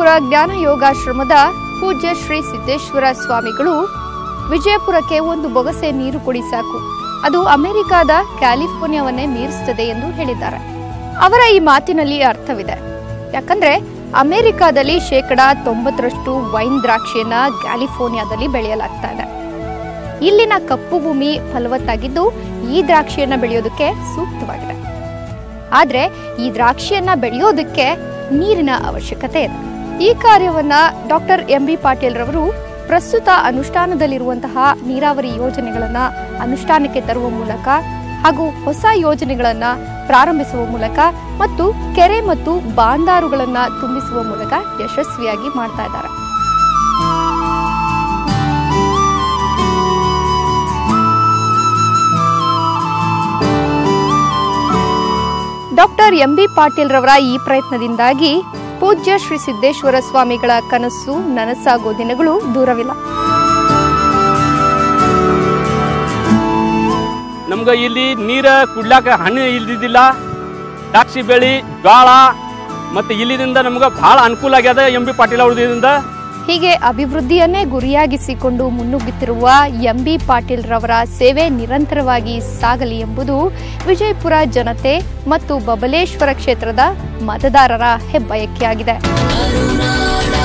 ವಿಜಯಪುರ ಜ್ಞಾನ ಯೋಗಾಶ್ರಮದ ಪೂಜ್ಯ ಶ್ರೀ ಸಿದ್ದೇಶ್ವರ ಸ್ವಾಮಿಗಳು ವಿಜಯಪುರಕ್ಕೆ ಒಂದು ಬೊಗಸೆ ನೀರು ಕೊಡಿ ಸಾಕು ಅದು ಅಮೆರಿಕಾದ ಕ್ಯಾಲಿಫೋರ್ನಿಯಾವನ್ನೇ ಮೀರಿಸುತ್ತದೆ ಎಂದು ಹೇಳಿದ್ದಾರೆ ಅವರ ಈ ಮಾತಿನಲ್ಲಿ ಅರ್ಥವಿದೆ ಯಾಕಂದ್ರೆ ಅಮೆರಿಕಾದಲ್ಲಿ ಶೇಕಡ ತೊಂಬತ್ತರಷ್ಟು ವೈನ್ ದ್ರಾಕ್ಷಿಯನ್ನ ಕ್ಯಾಲಿಫೋರ್ನಿಯಾದಲ್ಲಿ ಬೆಳೆಯಲಾಗ್ತಾ ಇದೆ ಇಲ್ಲಿನ ಕಪ್ಪು ಭೂಮಿ ಫಲವತ್ತಾಗಿದ್ದು ಈ ದ್ರಾಕ್ಷಿಯನ್ನ ಬೆಳೆಯೋದಕ್ಕೆ ಸೂಕ್ತವಾಗಿದೆ ಆದ್ರೆ ಈ ದ್ರಾಕ್ಷಿಯನ್ನ ಬೆಳೆಯೋದಕ್ಕೆ ನೀರಿನ ಅವಶ್ಯಕತೆ ಇದೆ ಈ ಕಾರ್ಯವನ್ನ ಡಾಕ್ಟರ್ ಎಂ ಬಿ ಪಾಟೀಲ್ ರವರು ಪ್ರಸ್ತುತ ಅನುಷ್ಠಾನದಲ್ಲಿರುವಂತಹ ನೀರಾವರಿ ಯೋಜನೆಗಳನ್ನ ಅನುಷ್ಠಾನಕ್ಕೆ ತರುವ ಮೂಲಕ ಹಾಗೂ ಹೊಸ ಯೋಜನೆಗಳನ್ನ ಪ್ರಾರಂಭಿಸುವ ಮೂಲಕ ಮತ್ತು ಕೆರೆ ಮತ್ತು ಬಾಂದಾರುಗಳನ್ನ ತುಂಬಿಸುವ ಮೂಲಕ ಯಶಸ್ವಿಯಾಗಿ ಮಾಡ್ತಾ ಇದ್ದಾರೆ ಡಾಕ್ಟರ್ ಎಂ ಬಿ ಪಾಟೀಲ್ ರವರ ಈ ಪ್ರಯತ್ನದಿಂದಾಗಿ ಪೂಜ್ಯ ಶ್ರೀ ಸಿದ್ದೇಶ್ವರ ಸ್ವಾಮಿಗಳ ಕನಸು ನನಸಾಗೋ ದಿನಗಳು ದೂರವಿಲ್ಲ ನಮ್ಗೆ ಇಲ್ಲಿ ನೀರ ಕುಡ್ಲಾಕ ಹಣ್ಣು ಇಲ್ದಿದ್ದಿಲ್ಲ ದ್ರಾಕ್ಷಿ ಬೆಳಿ ಜೋಳ ಮತ್ತು ಇಲ್ಲಿದಿಂದ ನಮ್ಗೆ ಭಾಳ ಅನುಕೂಲ ಆಗ್ಯದ ಎಂ ಬಿ ಪಾಟೀಲ್ ಅವ್ರದಿಂದ ಹೀಗೆ ಅಭಿವೃದ್ಧಿಯನ್ನೇ ಗುರಿಯಾಗಿಸಿಕೊಂಡು ಮುನ್ನುಗ್ಗುತ್ತಿರುವ ಎಂ ಬಿ ಪಾಟೀಲ್ ರವರ ಸೇವೆ ನಿರಂತರವಾಗಿ ಸಾಗಲಿ ಎಂಬುದು ವಿಜಯಪುರ ಜನತೆ ಮತ್ತು ಬಬಲೇಶ್ವರ ಕ್ಷೇತ್ರದ ಮತದಾರರ ಹೆಬ್ಬಯಕೆಯಾಗಿದೆ ಕರುನಾಡ